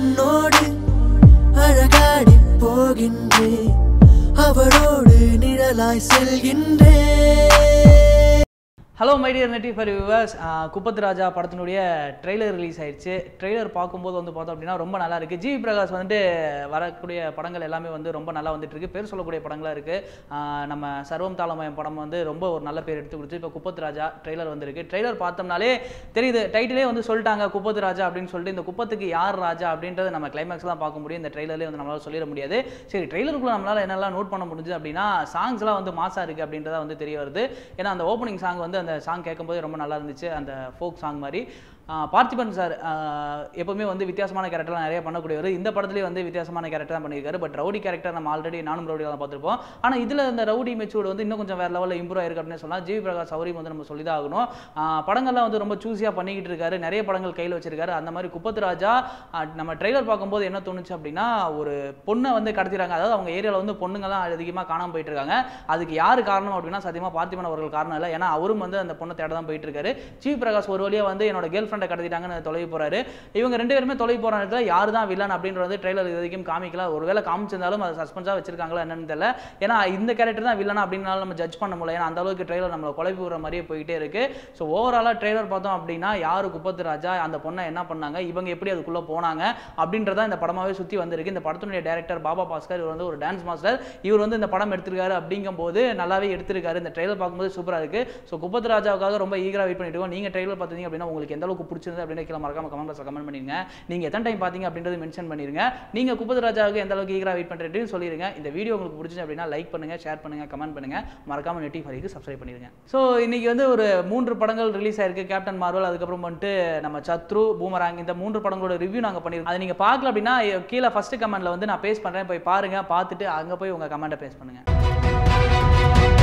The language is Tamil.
உன்னோடு அழகாடி போகின்றேன் அவளோடு நிழலாய் செல்கின்றேன் ஹலோ மைடியர் நெட்டி ஃபார் வியூவர்ஸ் குப்பத்து ராஜா படத்தினுடைய ட்ரெய்லர் ரிலீஸ் ஆயிடுச்சு ட்ரெய்லர் பார்க்கும்போது வந்து பார்த்தோம் அப்படின்னா ரொம்ப நல்லா இருக்கு ஜிவி பிரகாஷ் வந்துட்டு வரக்கூடிய படங்கள் எல்லாமே வந்து ரொம்ப நல்லா வந்துட்டு இருக்கு பேர் சொல்லக்கூடிய படங்களாக இருக்கு ஆஹ் நம்ம சர்வம் தாளமயம் படம் வந்து ரொம்ப ஒரு நல்ல பேர் எடுத்து கொடுத்து இப்போ குப்பத்து ராஜா ட்ரெய்லர் வந்திருக்கு ட்ரெய்லர் பார்த்தோம்னாலே தெரியுது டைட்டிலே வந்து சொல்லிட்டாங்க குப்பத்து ராஜா அப்படின்னு சொல்லிட்டு இந்த குப்பத்துக்கு யார் ராஜா அப்படின்றத நம்ம கிளைமேக்ஸ் தான் பார்க்க முடியும் இந்த ட்ரெய்லர்லேயே வந்து நம்மளால சொல்லிட முடியாது சரி ட்ரெய்லருக்குள்ள நம்மளால என்னெல்லாம் நோட் பண்ண முடிஞ்சு அப்படின்னா சாங்ஸ்லாம் வந்து மாசா இருக்கு அப்படின்றத வந்து தெரிய வருது ஏன்னா அந்த ஓப்பனிங் சாங் வந்து அந்த சாங் கேட்கும்போது ரொம்ப நல்லா இருந்துச்சு அந்த ஃபோக் சாங் மாதிரி ஆஹ் பார்த்திபன் சார் எப்பவுமே வந்து வித்தியாசமான கேரக்டர்லாம் நிறைய பண்ணக்கூடியவர் இந்த படத்துலேயே வந்து வித்தியாசமான கேரக்டர் தான் பண்ணியிருக்காரு பட் ரவுடி கேரக்டர் நம்ம ஆல்ரெடி நானும் ரவுடி தான் பார்த்துருப்போம் ஆனால் இதில் இந்த ரவுடி மெச்சூர்டு வந்து இன்னும் கொஞ்சம் வேறு லெவலில் இம்ப்ரூவ் ஆயிருக்கு அப்படின்னு சொல்லலாம் ஜிவி பிரகாஷ் அவரையும் வந்து நம்ம சொல்லி தான் ஆகணும் ஆஹ் படங்கள்லாம் வந்து ரொம்ப சூஸியாக பண்ணிக்கிட்டு இருக்காரு நிறைய படங்கள் கையில் வச்சிருக்காரு அந்த மாதிரி குப்பத்து ராஜா ஆஹ் நம்ம ட்ரெய்லர் பார்க்கும்போது என்ன தோணுச்சு அப்படின்னா ஒரு பொண்ணை வந்து கடத்திடுறாங்க அதாவது அவங்க ஏரியாவில் வந்து பொண்ணுங்கலாம் அதிகமாக காணாமல் போயிட்டு இருக்காங்க அதுக்கு யார் காரணம் அப்படின்னா சத்தியமாக பார்த்திபன் அவர்கள் காரணம் இல்லை ஏன்னா அவரும் வந்து அந்த பொண்ணை தேட தான் போயிட்டு இருக்காரு ஜிவி பிரகாஷ் ஒரு வழியாக வந்து என்னோட கேர்ள் ஃப்ரெண்டை கடத்திட்டாங்கன்னு தொலைவி போறாரு இவங்க ரெண்டு பேருமே தொலைவி போகிற நேரத்தில் யார் தான் வில்லன் அப்படின்றது ட்ரெய்லர் இது வரைக்கும் காமிக்கல ஒருவேளை காமிச்சிருந்தாலும் அதை சஸ்பென்ஸாக வச்சிருக்காங்களா என்னன்னு தெரியல ஏன்னா இந்த கேரக்டர் தான் வில்லனா அப்படின்னாலும் நம்ம ஜட்ஜ் பண்ண முடியல ஏன்னா அந்த அளவுக்கு ட்ரெய்லர் நம்மளை குழப்பி விடுற மாதிரியே போயிட்டே இருக்கு ஸோ ஓவராலாக ட்ரெய்லர் பார்த்தோம் அப்படின்னா யாரு குப்பத்து ராஜா அந்த பொண்ணை என்ன பண்ணாங்க இவங்க எப்படி அதுக்குள்ளே போனாங்க அப்படின்றத இந்த படமாவே சுற்றி வந்திருக்கு இந்த படத்தினுடைய டேரக்டர் பாபா பாஸ்கர் இவர் வந்து ஒரு டான்ஸ் மாஸ்டர் இவர் வந்து இந்த படம் எடுத்திருக்காரு அப்படிங்கும்போது நல்லாவே எடுத்திருக்காரு இந்த ட்ரெய்லர் பார்க்கும்போது சூப்பராக இருக்கு ஸோ குப்பத்து ராஜாவுக்காக ரொம்ப ஈகராக வெயிட் பண்ணிட்டு இருக்கோம் நீங்கள் ட்ரெய்லர் பார்த்தீங்க அப்படின்னா உங்களுக்கு எந்த அளவுக்கு பிடிச்சிருந்து அப்படின்னு கீழே மறக்காம கமெண்ட் பாக்ஸில் கமெண்ட் பண்ணிருங்க நீங்கள் எத்தனை டைம் பார்த்தீங்க அப்படின்றது மென்ஷன் பண்ணிருங்க நீங்கள் குப்பத்து ராஜாவுக்கு எந்த அளவுக்கு ஈகராக வெயிட் பண்ணுறேன்னு சொல்லிருங்க இந்த வீடியோ உங்களுக்கு பிடிச்சிச்சு அப்படின்னா லைக் பண்ணுங்க ஷேர் பண்ணுங்க கமெண்ட் பண்ணுங்க மறக்காம நெட்டி ஃபரிக்கு சப்ஸ்கிரைப் பண்ணிருங்க ஸோ இன்னைக்கு வந்து ஒரு மூன்று படங்கள் ரிலீஸ் ஆயிருக்கு கேப்டன் மார்வல் அதுக்கப்புறம் வந்துட்டு நம்ம சத்ரு பூமராங் இந்த மூன்று படங்களோட ரிவ்யூ நாங்கள் பண்ணிருக்கோம் அதை நீங்கள் பார்க்கல அப்படின்னா கீழே ஃபர்ஸ்ட் கமெண்ட்ல வந்து நான் பேஸ் பண்ணுறேன் போய் பாருங்க பார்த்துட்டு அங்கே போய் உங்கள் கமெண்ட்டை பேஸ் பண்ணுங்க